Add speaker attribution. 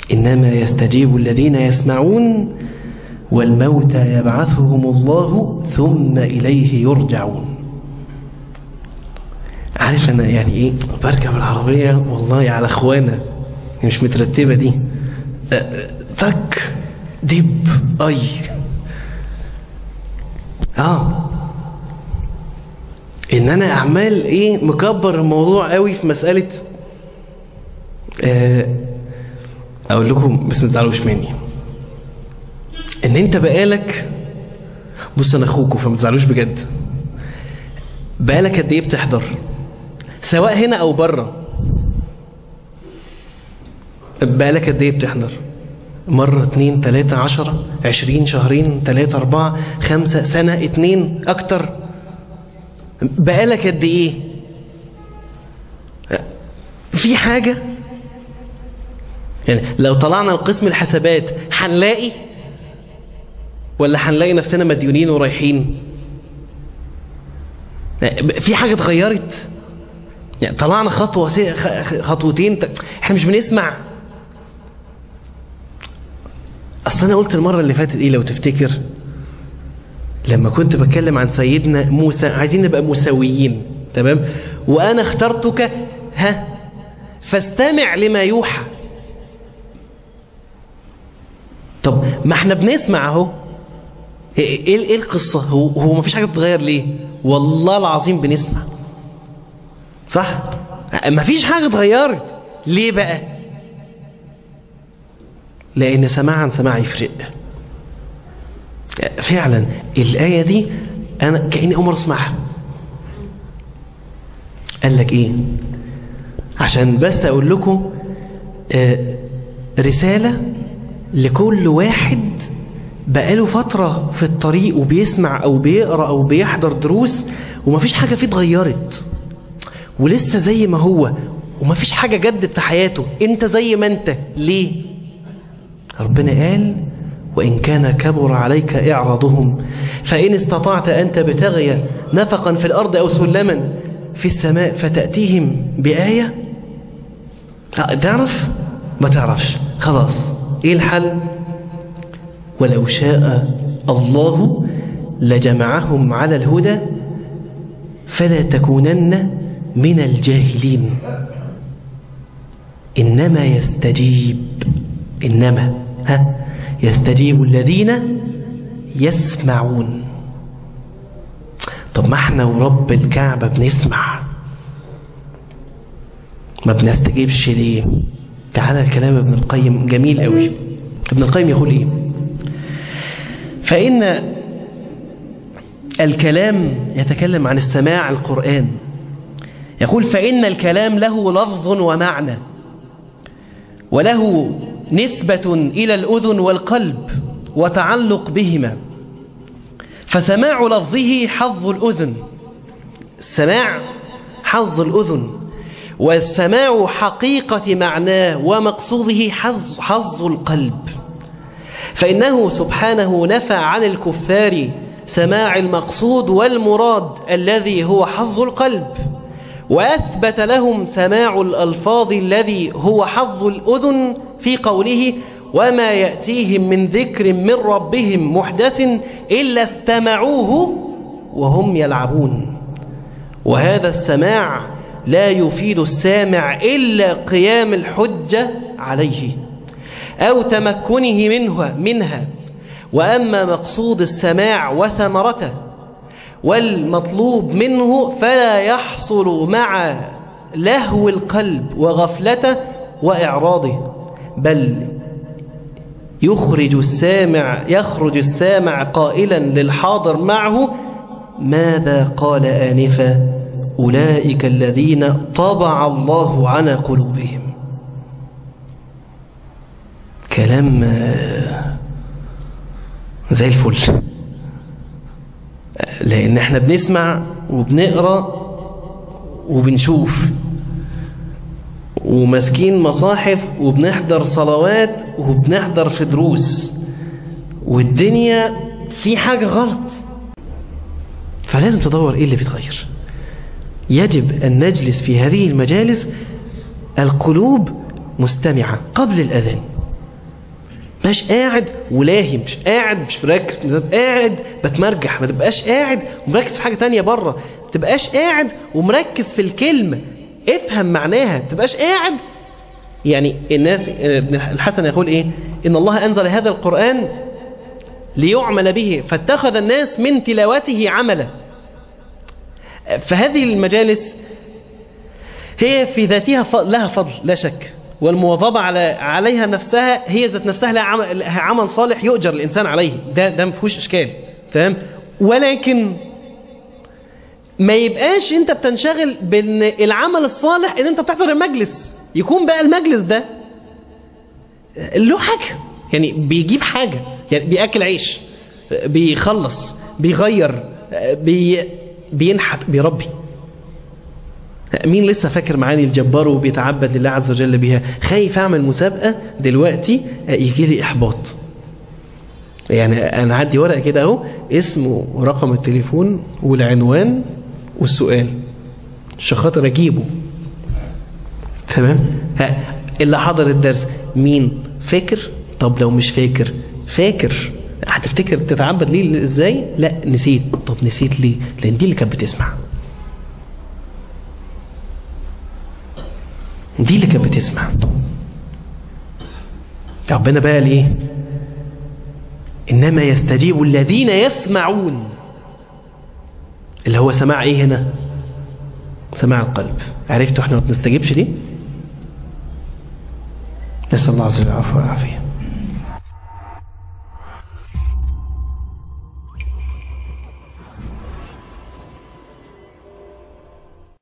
Speaker 1: إنما يستجيب الذين يسمعون والموتى يبعثهم الله ثم إليه يرجعون عارف أنا يعني إيه بركب العربية والله على أخوانا مش مترتبة دي تك دب أي آه إن أنا أعمال إيه مكبر الموضوع قوي في مسألة آه أقول لكم بس ما تزعلوش مني ان انت بقالك بص انا اخوكم فما تزعلوش بجد بقالك قد ايه بتحضر سواء هنا او بره بقالك قد ايه بتحضر مرة اتنين تلاتة عشرة عشرين شهرين تلاتة اربعة خمسة سنة اتنين اكتر بقالك قد ايه في حاجة يعني لو طلعنا القسم الحسابات هنلاقي ولا هنلاقي نفسنا مديونين ورايحين في حاجة اتغيرت يعني طلعنا خطوة خطوتين احنا مش بنسمع اصل انا قلت المرة اللي فاتت ايه لو تفتكر لما كنت بتكلم عن سيدنا موسى عايزين نبقى مساويين تمام وانا اخترتك ها فاستمع لما يوحى طب ما احنا بنسمع اهو ايه ايه القصه هو هو ما فيش حاجه بتتغير ليه والله العظيم بنسمع صح ما فيش حاجه اتغيرت ليه بقى لان سماع عن سماع يفرق فعلا الايه دي انا كاني اول مره اسمعها قال لك ايه عشان بس اقول لكم آه رساله لكل واحد بقاله فترة في الطريق وبيسمع أو بيقرأ أو بيحضر دروس ومفيش حاجة فيه اتغيرت ولسه زي ما هو ومفيش حاجة جدت في حياته انت زي ما انت ليه ربنا قال وإن كان كبر عليك إعراضهم فإن استطعت أن تبتغي نفقا في الأرض أو سلما في السماء فتأتيهم بآية تعرف ما تعرفش خلاص إيه الحل ولو شاء الله لجمعهم على الهدى فلا تكونن من الجاهلين إنما يستجيب إنما ها يستجيب الذين يسمعون طب ما احنا ورب الكعبة بنسمع ما بنستجيبش ليه تعالى الكلام ابن القيم جميل قوي ابن القيم يقول ايه فإن الكلام يتكلم عن السماع القرآن يقول فإن الكلام له لفظ ومعنى وله نسبة إلى الأذن والقلب وتعلق بهما فسماع لفظه حظ الأذن السماع حظ الأذن والسماع حقيقة معناه ومقصوده حظ, حظ القلب فإنه سبحانه نفى عن الكفار سماع المقصود والمراد الذي هو حظ القلب وأثبت لهم سماع الألفاظ الذي هو حظ الأذن في قوله وما يأتيهم من ذكر من ربهم محدث إلا استمعوه وهم يلعبون وهذا السماع لا يفيد السامع إلا قيام الحجة عليه أو تمكنه منها, منها وأما مقصود السماع وثمرته والمطلوب منه فلا يحصل مع لهو القلب وغفلته وإعراضه بل يخرج السامع يخرج السامع قائلا للحاضر معه ماذا قال آنفا أولئك الذين طبع الله على قلوبهم كلام زي الفل لأن احنا بنسمع وبنقرأ وبنشوف وماسكين مصاحف وبنحضر صلوات وبنحضر في دروس والدنيا في حاجة غلط فلازم تدور ايه اللي بيتغير يجب أن نجلس في هذه المجالس القلوب مستمعة قبل الأذان مش قاعد ولاهي مش قاعد مش مركز قاعد بتمرجح ما تبقاش قاعد ومركز في حاجة تانية بره ما تبقاش قاعد ومركز في الكلمة افهم معناها ما تبقاش قاعد يعني الناس ابن الحسن يقول ايه ان الله انزل هذا القرآن ليعمل به فاتخذ الناس من تلاوته عملا فهذه المجالس هي في ذاتها لها فضل لا شك والمواظبة على عليها نفسها هي ذات نفسها لها عمل, لها عمل صالح يؤجر الإنسان عليه ده ده ما فيهوش إشكال فاهم ولكن ما يبقاش أنت بتنشغل بأن العمل الصالح أن أنت بتحضر المجلس يكون بقى المجلس ده له حاجة يعني بيجيب حاجة يعني بيأكل عيش بيخلص بيغير بي بينحت بيربي مين لسه فاكر معاني الجبار وبيتعبد لله عز وجل بها خايف اعمل مسابقة دلوقتي يجي لي احباط يعني انا عندي ورقة كده اهو اسمه ورقم التليفون والعنوان والسؤال عشان خاطر اجيبه تمام اللي حضر الدرس مين فاكر طب لو مش فاكر فاكر هتفتكر تتعبد ليه ازاي لا نسيت طب نسيت ليه لان دي اللي كانت بتسمع دي اللي كانت بتسمع ربنا بقى ليه انما يستجيب الذين يسمعون اللي هو سماع ايه هنا سماع القلب عرفتوا احنا ما بنستجيبش ليه نسال الله عز وجل العفو والعافيه